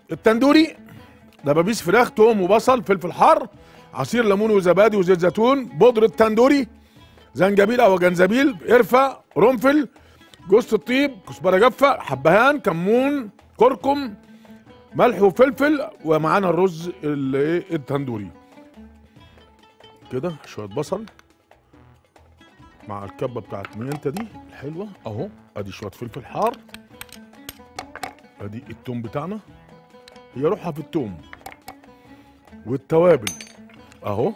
التندوري دبابيس فراخ توم وبصل فلفل حار عصير ليمون وزبادي وزيت زيتون بودرة تندوري زنجبيل او جنزبيل قرفة قرنفل جوز الطيب كزبرة جافة حبهان كمون كركم ملح وفلفل ومعانا الرز ال- إيه التندوري كده شوية بصل مع الكبة بتاعت مينتا دي الحلوة اهو ادي شوية فلفل حار ادي التوم بتاعنا هي روحها في التوم والتوابل اهو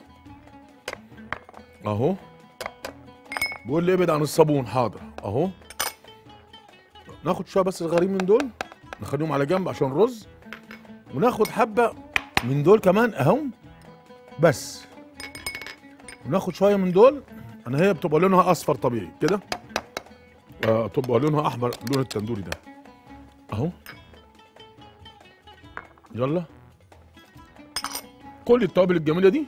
اهو بيقول لي ابعد عن الصابون حاضر اهو ناخد شويه بس الغريب من دول نخليهم على جنب عشان الرز وناخد حبه من دول كمان اهو بس وناخد شويه من دول انا هي بتبقى لونها اصفر طبيعي كده آه تبقى لونها احمر لون التندوري ده اهو يلا كل التوابل الجميله دي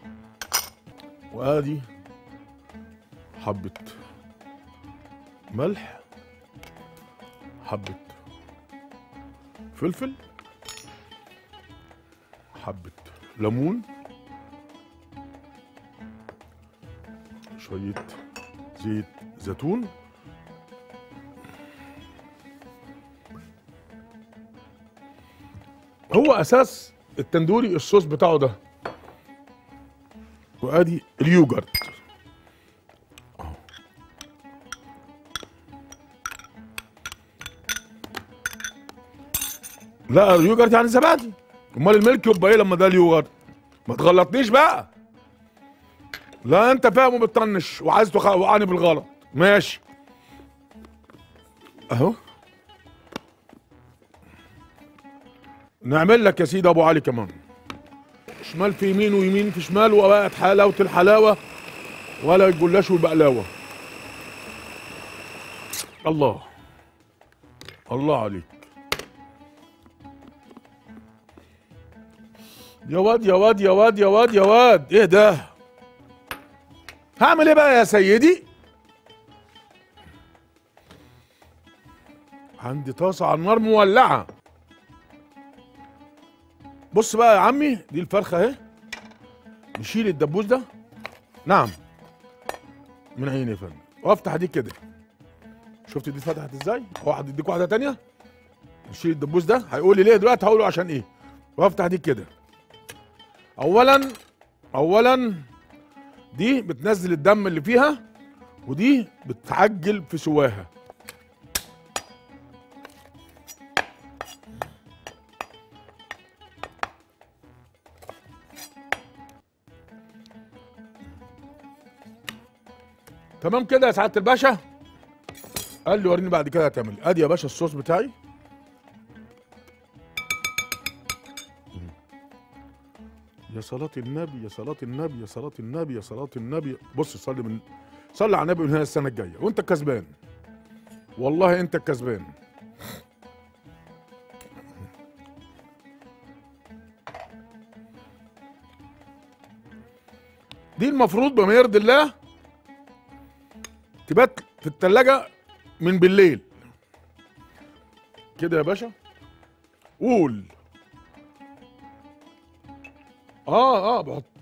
وادي حبه ملح حبه فلفل حبه ليمون شويه زيت زيتون هو اساس التندوري الصوص بتاعه ده وادي اليوجرت أهو. لا اليوجرت يعني زبادي امال الملك يبقى ايه لما ده اليوجرت ما تغلطنيش بقى لا انت فاهم وبتطنش وعايز توقعني بالغلط ماشي اهو نعمل لك يا سيدي ابو علي كمان شمال في يمين ويمين في شمال وبقت حلاوه الحلاوه ولا الجلاش والبقلاوه الله الله عليك يا واد يا واد يا واد يا واد يا واد ايه ده هعمل ايه بقى يا سيدي عندي طاسه على النار مولعه بص بقى يا عمي دي الفرخه اهي نشيل الدبوس ده نعم من عيني يا فندم وافتح دي كده شفت دي اتفتحت ازاي واحد يديك واحده تانية نشيل الدبوس ده هيقول لي ليه دلوقتي هقول له عشان ايه وافتح دي كده اولا اولا دي بتنزل الدم اللي فيها ودي بتعجل في سواها تمام كده يا سعاده الباشا قال لي وريني بعد كده هتعمل إيه. ادي يا باشا الصوص بتاعي يا صلاة النبي يا صلاة النبي يا صلاة النبي يا صلاة النبي بص صلي من صلي على النبي من هنا السنة الجاية وانت الكسبان والله انت الكسبان دي المفروض بما يرضي الله تبات في التلاجة من بالليل كده يا باشا قول اه اه بحط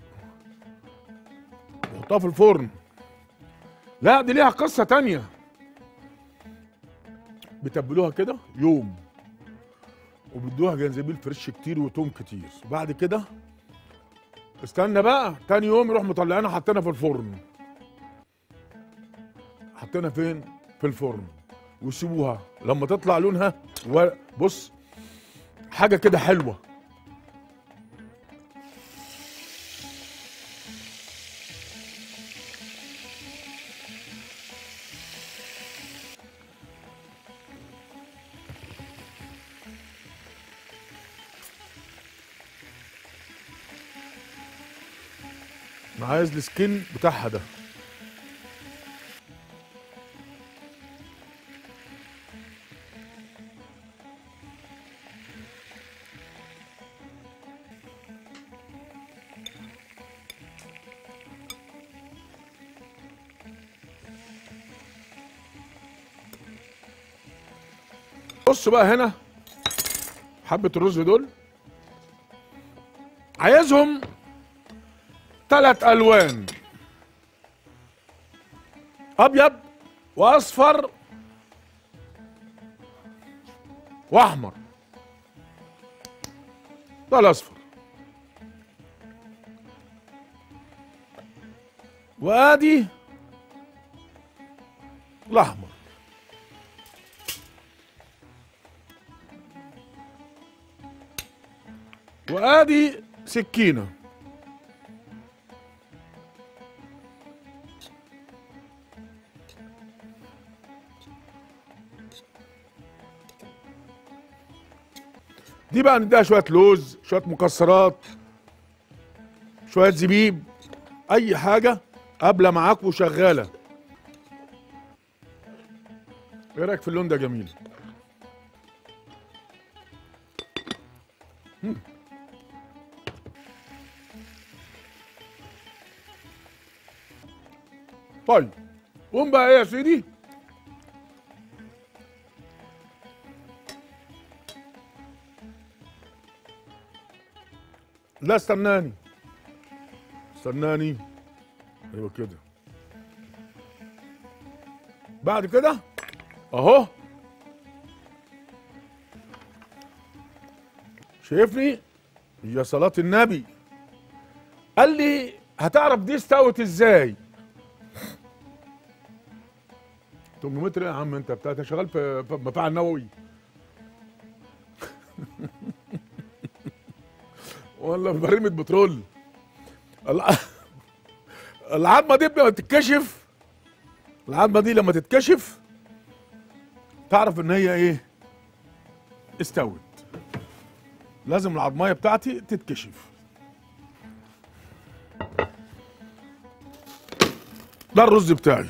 بحطها في الفرن لا دي ليها قصة تانية بتبلوها كده يوم وبيدوها جنزبيل فريش كتير وتوم كتير وبعد كده استنى بقى تاني يوم يروح مطلعينها حاطينها في الفرن حاطينها فين في الفرن ويسيبوها لما تطلع لونها و- بص حاجه كده حلوه انا عايز السكين بتاعها ده بص بقى هنا حبة الرز دول عايزهم ثلاث الوان ابيض واصفر واحمر ده الاصفر وادي الاحمر وادي سكينه دي بقى نديها شويه لوز شويه مكسرات شويه زبيب اي حاجه قابله معاك وشغاله ايه رايك في اللون ده جميل مم. طيب قوم بقى ايه يا سيدي لا استناني استناني ايوه كده بعد كده اهو شايفني يا صلاة النبي قال لي هتعرف دي استوت ازاي 800 متر يا عم انت بتاعت شغال في في مفاعل نووي ولا في بريمة بترول الع- العظمه دي لما تتكشف العظمه دي لما تتكشف تعرف ان هي ايه استوت لازم العظمايه بتاعتي تتكشف ده الرز بتاعي